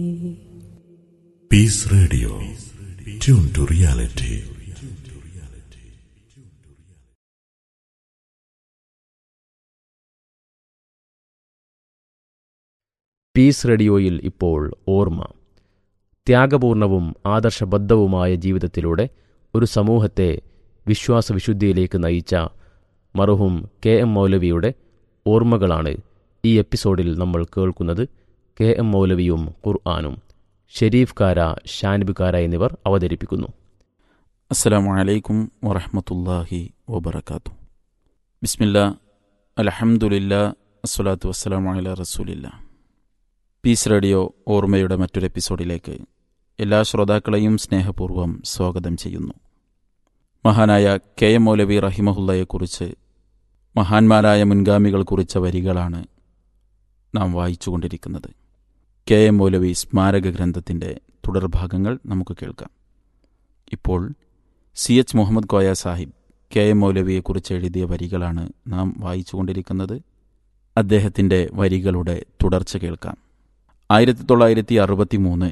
Peace Radio. Tune to reality. Peace റേഡിയോയിൽ ഇപ്പോൾ ഓർമ്മ ത്യാഗപൂർണവും ആദർശബദ്ധവുമായ ജീവിതത്തിലൂടെ ഒരു സമൂഹത്തെ വിശ്വാസവിശുദ്ധിയിലേക്ക് നയിച്ച മറുഹും കെ എം മൗലവിയുടെ ഓർമ്മകളാണ് ഈ എപ്പിസോഡിൽ നമ്മൾ കേൾക്കുന്നത് കെ എം മൗലവിയും ഖുർആാനും ഷെരീഫ് കാര ഷാനിബ് കാര എന്നിവർ അവതരിപ്പിക്കുന്നു അസ്സലാമു അലൈക്കും വറഹമത്തല്ലാഹി വബർക്കാത്തു ബിസ്മില്ല അലഹമുല്ല അസ്സലാത്തു വസ്സലാമു അല റസൂലില്ല പീസ് റേഡിയോ ഓർമ്മയുടെ മറ്റൊരു എപ്പിസോഡിലേക്ക് എല്ലാ ശ്രോതാക്കളെയും സ്നേഹപൂർവ്വം സ്വാഗതം ചെയ്യുന്നു മഹാനായ കെ എം മൗലവി റഹിമഹുല്ലയെക്കുറിച്ച് മഹാന്മാരായ മുൻഗാമികൾ കുറിച്ച വരികളാണ് നാം വായിച്ചുകൊണ്ടിരിക്കുന്നത് കെ എം മൗലവി സ്മാരക ഗ്രന്ഥത്തിൻ്റെ തുടർഭാഗങ്ങൾ നമുക്ക് കേൾക്കാം ഇപ്പോൾ C H Muhammad Koya Sahib K M മൗലവിയെക്കുറിച്ച് എഴുതിയ വരികളാണ് നാം വായിച്ചുകൊണ്ടിരിക്കുന്നത് അദ്ദേഹത്തിൻ്റെ വരികളുടെ തുടർച്ച കേൾക്കാം ആയിരത്തി തൊള്ളായിരത്തി അറുപത്തി മൂന്ന്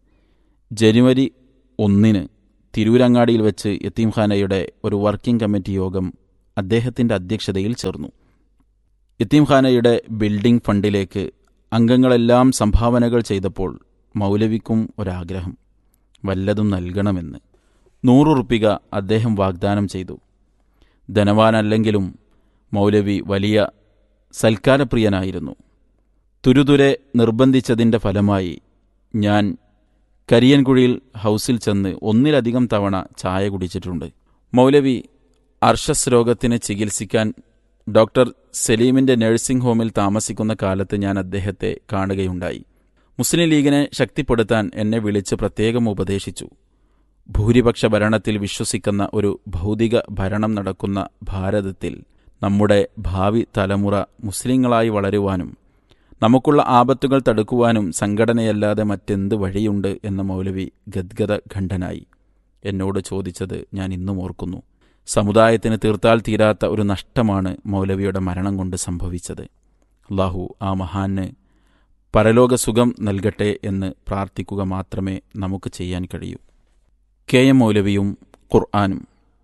ജനുവരി ഒന്നിന് തിരൂരങ്ങാടിയിൽ വെച്ച് യത്തീംഖാനയുടെ ഒരു വർക്കിംഗ് കമ്മിറ്റി യോഗം അദ്ദേഹത്തിൻ്റെ അധ്യക്ഷതയിൽ ചേർന്നു യത്തീംഖാനയുടെ ബിൽഡിംഗ് ഫണ്ടിലേക്ക് അംഗങ്ങളെല്ലാം സംഭാവനകൾ ചെയ്തപ്പോൾ മൗലവിക്കും ഒരാഗ്രഹം വല്ലതും നൽകണമെന്ന് നൂറുറുപ്പിക അദ്ദേഹം വാഗ്ദാനം ചെയ്തു ധനവാനല്ലെങ്കിലും മൗലവി വലിയ സൽക്കാരപ്രിയനായിരുന്നു തുരുതുരെ നിർബന്ധിച്ചതിൻ്റെ ഫലമായി ഞാൻ കരിയൻകുഴിയിൽ ഹൗസിൽ ചെന്ന് ഒന്നിലധികം തവണ ചായ കുടിച്ചിട്ടുണ്ട് മൗലവി അർഷസ് രോഗത്തിന് ചികിത്സിക്കാൻ ഡോക്ടർ സലീമിൻ്റെ നഴ്സിംഗ് ഹോമിൽ താമസിക്കുന്ന കാലത്ത് ഞാൻ അദ്ദേഹത്തെ കാണുകയുണ്ടായി മുസ്ലിം ലീഗിനെ ശക്തിപ്പെടുത്താൻ എന്നെ വിളിച്ച് പ്രത്യേകം ഉപദേശിച്ചു ഭൂരിപക്ഷ ഭരണത്തിൽ വിശ്വസിക്കുന്ന ഒരു ഭൗതിക ഭരണം നടക്കുന്ന ഭാരതത്തിൽ നമ്മുടെ ഭാവി തലമുറ മുസ്ലിങ്ങളായി വളരുവാനും നമുക്കുള്ള ആപത്തുകൾ തടുക്കുവാനും സംഘടനയല്ലാതെ മറ്റെന്ത് വഴിയുണ്ട് എന്ന മൗലവി ഗദ്ഗത ഖണ്ഡനായി എന്നോട് ചോദിച്ചത് ഞാൻ ഇന്നും ഓർക്കുന്നു സമുദായത്തിന് തീർത്താൽ തീരാത്ത ഒരു നഷ്ടമാണ് മൗലവിയുടെ മരണം കൊണ്ട് സംഭവിച്ചത് അള്ളാഹു ആ മഹാന് പരലോക സുഖം നൽകട്ടെ എന്ന് പ്രാർത്ഥിക്കുക മാത്രമേ നമുക്ക് ചെയ്യാൻ കഴിയൂ കെ എം മൗലവിയും ഖുർആാനും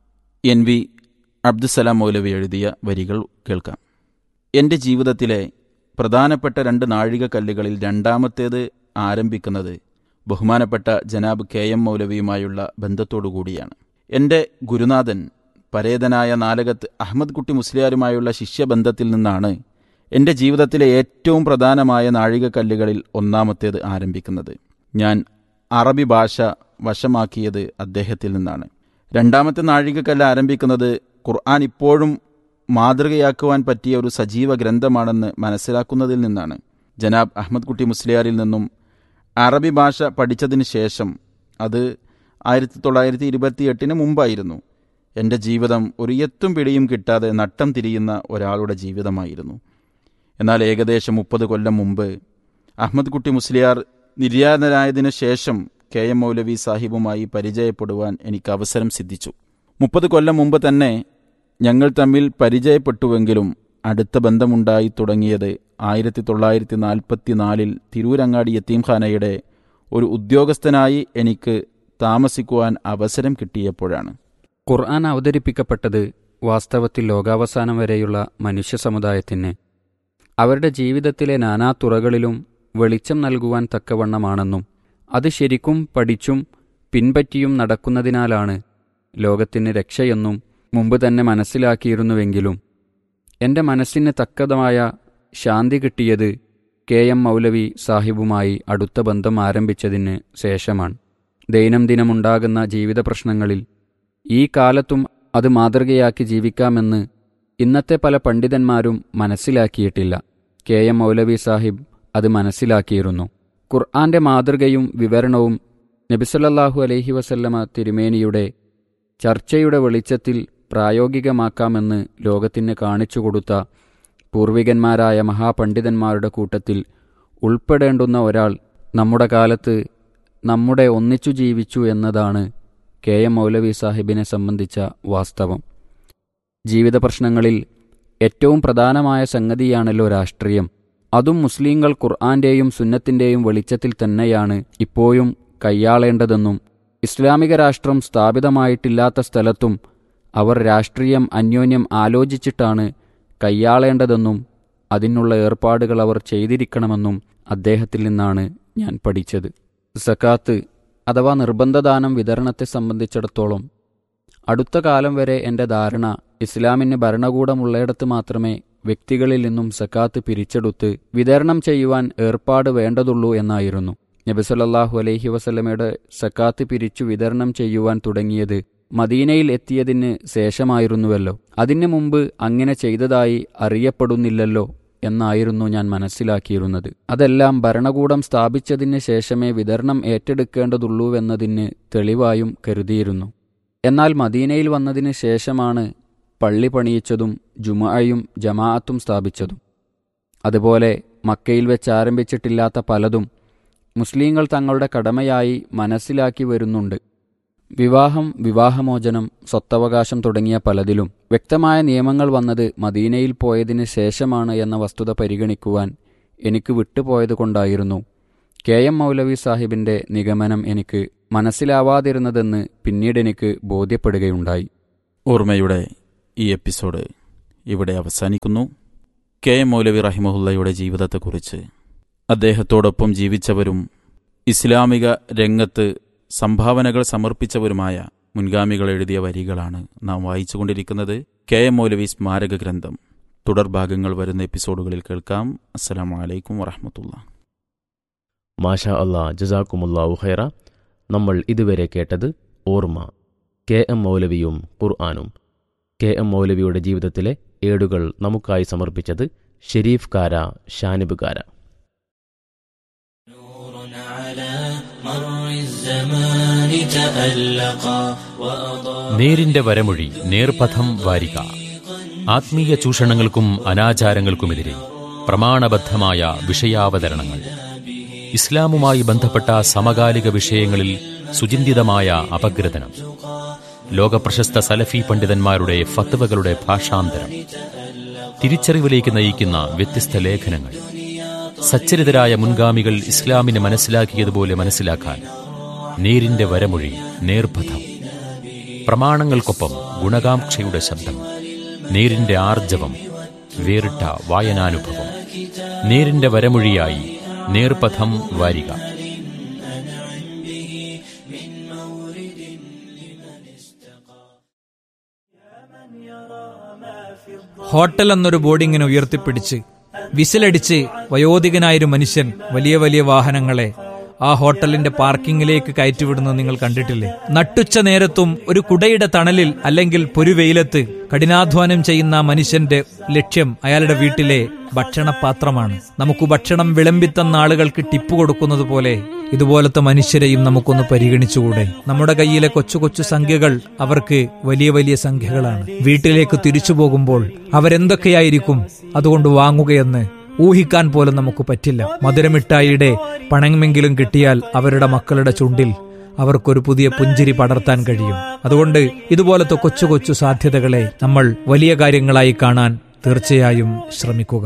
എൻ വി അബ്ദുസലാം മൗലവി എഴുതിയ വരികൾ കേൾക്കാം എൻ്റെ ജീവിതത്തിലെ പ്രധാനപ്പെട്ട രണ്ട് നാഴികക്കല്ലുകളിൽ രണ്ടാമത്തേത് ആരംഭിക്കുന്നത് ബഹുമാനപ്പെട്ട ജനാബ് കെ എം മൗലവിയുമായുള്ള ബന്ധത്തോടുകൂടിയാണ് എൻ്റെ ഗുരുനാഥൻ പരേതനായ നാലകത്ത് അഹമ്മദ് കുട്ടി മുസ്ലിയാരുമായുള്ള ശിഷ്യബന്ധത്തിൽ നിന്നാണ് എൻ്റെ ജീവിതത്തിലെ ഏറ്റവും പ്രധാനമായ നാഴികക്കല്ലുകളിൽ ഒന്നാമത്തേത് ആരംഭിക്കുന്നത് ഞാൻ അറബി ഭാഷ വശമാക്കിയത് അദ്ദേഹത്തിൽ നിന്നാണ് രണ്ടാമത്തെ നാഴികക്കല്ല് ആരംഭിക്കുന്നത് ഖുർആൻ ഇപ്പോഴും മാതൃകയാക്കുവാൻ പറ്റിയ ഒരു സജീവ ഗ്രന്ഥമാണെന്ന് മനസ്സിലാക്കുന്നതിൽ നിന്നാണ് ജനാബ് അഹമ്മദ് കുട്ടി മുസ്ലിയാരിൽ നിന്നും അറബി ഭാഷ പഠിച്ചതിന് ശേഷം അത് ആയിരത്തി തൊള്ളായിരത്തി ഇരുപത്തിയെട്ടിന് മുമ്പായിരുന്നു എൻ്റെ ജീവിതം ഒരു എത്തും പിടിയും കിട്ടാതെ നട്ടം തിരിയുന്ന ഒരാളുടെ ജീവിതമായിരുന്നു എന്നാൽ ഏകദേശം മുപ്പത് കൊല്ലം മുമ്പ് അഹമ്മദ് കുട്ടി മുസ്ലിയാർ നിര്യാതനായതിനു ശേഷം കെ എം മൗലവി സാഹിബുമായി പരിചയപ്പെടുവാൻ എനിക്ക് അവസരം സിദ്ധിച്ചു മുപ്പത് കൊല്ലം മുമ്പ് തന്നെ ഞങ്ങൾ തമ്മിൽ പരിചയപ്പെട്ടുവെങ്കിലും അടുത്ത ബന്ധമുണ്ടായി തുടങ്ങിയത് ആയിരത്തി തൊള്ളായിരത്തി നാൽപ്പത്തി നാലിൽ തിരൂരങ്ങാടി യത്തീംഖാനയുടെ ഒരു ഉദ്യോഗസ്ഥനായി എനിക്ക് താമസിക്കുവാൻ അവസരം കിട്ടിയപ്പോഴാണ് ഖുർആൻ അവതരിപ്പിക്കപ്പെട്ടത് വാസ്തവത്തിൽ ലോകാവസാനം വരെയുള്ള മനുഷ്യ സമുദായത്തിന് അവരുടെ ജീവിതത്തിലെ നാനാതുറകളിലും വെളിച്ചം നൽകുവാൻ തക്കവണ്ണമാണെന്നും അത് ശരിക്കും പഠിച്ചും പിൻപറ്റിയും നടക്കുന്നതിനാലാണ് ലോകത്തിന് രക്ഷയെന്നും മുമ്പ് തന്നെ മനസ്സിലാക്കിയിരുന്നുവെങ്കിലും എൻ്റെ മനസ്സിന് തക്കതമായ ശാന്തി കിട്ടിയത് കെ എം മൗലവി സാഹിബുമായി അടുത്ത ബന്ധം ആരംഭിച്ചതിന് ശേഷമാണ് ദൈനംദിനമുണ്ടാകുന്ന ജീവിത പ്രശ്നങ്ങളിൽ ഈ കാലത്തും അത് മാതൃകയാക്കി ജീവിക്കാമെന്ന് ഇന്നത്തെ പല പണ്ഡിതന്മാരും മനസ്സിലാക്കിയിട്ടില്ല കെ എം മൗലവി സാഹിബ് അത് മനസ്സിലാക്കിയിരുന്നു ഖുർആന്റെ മാതൃകയും വിവരണവും നബിസല്ലാഹു അലൈഹി വസല്ലമ തിരുമേനിയുടെ ചർച്ചയുടെ വെളിച്ചത്തിൽ പ്രായോഗികമാക്കാമെന്ന് ലോകത്തിന് കാണിച്ചുകൊടുത്ത പൂർവികന്മാരായ മഹാപണ്ഡിതന്മാരുടെ കൂട്ടത്തിൽ ഉൾപ്പെടേണ്ടുന്ന ഒരാൾ നമ്മുടെ കാലത്ത് നമ്മുടെ ഒന്നിച്ചു ജീവിച്ചു എന്നതാണ് കെ എം മൗലവി സാഹിബിനെ സംബന്ധിച്ച വാസ്തവം ജീവിത പ്രശ്നങ്ങളിൽ ഏറ്റവും പ്രധാനമായ സംഗതിയാണല്ലോ രാഷ്ട്രീയം അതും മുസ്ലിങ്ങൾ ഖുർആന്റെയും സുന്നത്തിന്റെയും വെളിച്ചത്തിൽ തന്നെയാണ് ഇപ്പോഴും കൈയാളേണ്ടതെന്നും ഇസ്ലാമിക രാഷ്ട്രം സ്ഥാപിതമായിട്ടില്ലാത്ത സ്ഥലത്തും അവർ രാഷ്ട്രീയം അന്യോന്യം ആലോചിച്ചിട്ടാണ് കൈയാളേണ്ടതെന്നും അതിനുള്ള ഏർപ്പാടുകൾ അവർ ചെയ്തിരിക്കണമെന്നും അദ്ദേഹത്തിൽ നിന്നാണ് ഞാൻ പഠിച്ചത് സക്കാത്ത് അഥവാ നിർബന്ധദാനം വിതരണത്തെ സംബന്ധിച്ചിടത്തോളം അടുത്ത കാലം വരെ എൻ്റെ ധാരണ ഇസ്ലാമിന് ഭരണകൂടമുള്ളയിടത്ത് മാത്രമേ വ്യക്തികളിൽ നിന്നും സക്കാത്ത് പിരിച്ചെടുത്ത് വിതരണം ചെയ്യുവാൻ ഏർപ്പാട് വേണ്ടതുള്ളൂ എന്നായിരുന്നു നബിസല്ലാഹു അലൈഹി വസല്ലമയുടെ സക്കാത്ത് പിരിച്ചു വിതരണം ചെയ്യുവാൻ തുടങ്ങിയത് മദീനയിൽ എത്തിയതിന് ശേഷമായിരുന്നുവല്ലോ അതിനു മുമ്പ് അങ്ങനെ ചെയ്തതായി അറിയപ്പെടുന്നില്ലല്ലോ എന്നായിരുന്നു ഞാൻ മനസ്സിലാക്കിയിരുന്നത് അതെല്ലാം ഭരണകൂടം സ്ഥാപിച്ചതിന് ശേഷമേ വിതരണം ഏറ്റെടുക്കേണ്ടതുള്ളൂവെന്നതിന് തെളിവായും കരുതിയിരുന്നു എന്നാൽ മദീനയിൽ വന്നതിന് ശേഷമാണ് പള്ളി പണിയിച്ചതും ജുമഅയും ജമാഅത്തും സ്ഥാപിച്ചതും അതുപോലെ മക്കയിൽ വെച്ച് ആരംഭിച്ചിട്ടില്ലാത്ത പലതും മുസ്ലിങ്ങൾ തങ്ങളുടെ കടമയായി മനസ്സിലാക്കി വരുന്നുണ്ട് വിവാഹം വിവാഹമോചനം സ്വത്തവകാശം തുടങ്ങിയ പലതിലും വ്യക്തമായ നിയമങ്ങൾ വന്നത് മദീനയിൽ പോയതിന് ശേഷമാണ് എന്ന വസ്തുത പരിഗണിക്കുവാൻ എനിക്ക് വിട്ടുപോയതുകൊണ്ടായിരുന്നു കെ എം മൗലവി സാഹിബിന്റെ നിഗമനം എനിക്ക് മനസ്സിലാവാതിരുന്നതെന്ന് പിന്നീട് എനിക്ക് ബോധ്യപ്പെടുകയുണ്ടായി ഓർമ്മയുടെ ഈ എപ്പിസോഡ് ഇവിടെ അവസാനിക്കുന്നു കെ എം മൗലവി റഹിമഹുല്ലയുടെ ജീവിതത്തെക്കുറിച്ച് അദ്ദേഹത്തോടൊപ്പം ജീവിച്ചവരും ഇസ്ലാമിക രംഗത്ത് സംഭാവനകൾ സമർപ്പിച്ചവരുമായ മുൻഗാമികൾ എഴുതിയ വരികളാണ് നാം വായിച്ചുകൊണ്ടിരിക്കുന്നത് കെ എം മൗലവി സ്മാരക ഗ്രന്ഥം തുടർഭാഗങ്ങൾ വരുന്ന എപ്പിസോഡുകളിൽ കേൾക്കാം അസ്സലാമു അലൈക്കും വറഹമത്തുള്ള മാഷാ അള്ളാ ജസാക്കുമുല്ലാഹു ഖൈറ നമ്മൾ ഇതുവരെ കേട്ടത് ഓർമ്മ കെ എം മൗലവിയും ഖുർആാനും കെ എം മൗലവിയുടെ ജീവിതത്തിലെ ഏടുകൾ നമുക്കായി സമർപ്പിച്ചത് ഷെരീഫ് കാര ഷാനിബ് കാര നേരിന്റെ വരമൊഴി നേർപഥം വാരിക ആത്മീയ ചൂഷണങ്ങൾക്കും അനാചാരങ്ങൾക്കുമെതിരെ പ്രമാണബദ്ധമായ വിഷയാവതരണങ്ങൾ ഇസ്ലാമുമായി ബന്ധപ്പെട്ട സമകാലിക വിഷയങ്ങളിൽ സുചിന്തിതമായ അപഗ്രഥനം ലോകപ്രശസ്ത സലഫി പണ്ഡിതന്മാരുടെ ഫത്വകളുടെ ഭാഷാന്തരം തിരിച്ചറിവിലേക്ക് നയിക്കുന്ന വ്യത്യസ്ത ലേഖനങ്ങൾ സച്ചരിതരായ മുൻഗാമികൾ ഇസ്ലാമിനെ മനസ്സിലാക്കിയതുപോലെ മനസ്സിലാക്കാൻ നേരിന്റെ വരമൊഴി നേർപഥം പ്രമാണങ്ങൾക്കൊപ്പം ഗുണകാംക്ഷയുടെ ശബ്ദം നേരിന്റെ ആർജവം വേറിട്ട വായനാനുഭവം നേരിന്റെ വരമൊഴിയായി നേർപഥം വാരിക ഹോട്ടൽ എന്നൊരു ബോർഡിങ്ങിനെ ഉയർത്തിപ്പിടിച്ച് വിസിലടിച്ച് വയോധികനായൊരു മനുഷ്യൻ വലിയ വലിയ വാഹനങ്ങളെ ആ ഹോട്ടലിന്റെ പാർക്കിങ്ങിലേക്ക് കയറ്റിവിടുന്നത് നിങ്ങൾ കണ്ടിട്ടില്ലേ നട്ടുച്ച നേരത്തും ഒരു കുടയുടെ തണലിൽ അല്ലെങ്കിൽ പൊരുവെയിലത്ത് കഠിനാധ്വാനം ചെയ്യുന്ന ആ മനുഷ്യന്റെ ലക്ഷ്യം അയാളുടെ വീട്ടിലെ ഭക്ഷണപാത്രമാണ് നമുക്ക് ഭക്ഷണം വിളമ്പിത്തന്ന ആളുകൾക്ക് ടിപ്പ് കൊടുക്കുന്നത് പോലെ ഇതുപോലത്തെ മനുഷ്യരെയും നമുക്കൊന്ന് പരിഗണിച്ചുകൂടെ നമ്മുടെ കയ്യിലെ കൊച്ചു കൊച്ചു സംഖ്യകൾ അവർക്ക് വലിയ വലിയ സംഖ്യകളാണ് വീട്ടിലേക്ക് തിരിച്ചു പോകുമ്പോൾ അവരെന്തൊക്കെയായിരിക്കും അതുകൊണ്ട് വാങ്ങുകയെന്ന് ഊഹിക്കാൻ പോലും നമുക്ക് പറ്റില്ല മധുരമിഠായിയുടെ പണമെങ്കിലും കിട്ടിയാൽ അവരുടെ മക്കളുടെ ചുണ്ടിൽ അവർക്കൊരു പുതിയ പുഞ്ചിരി പടർത്താൻ കഴിയും അതുകൊണ്ട് ഇതുപോലത്തെ കൊച്ചു കൊച്ചു സാധ്യതകളെ നമ്മൾ വലിയ കാര്യങ്ങളായി കാണാൻ തീർച്ചയായും ശ്രമിക്കുക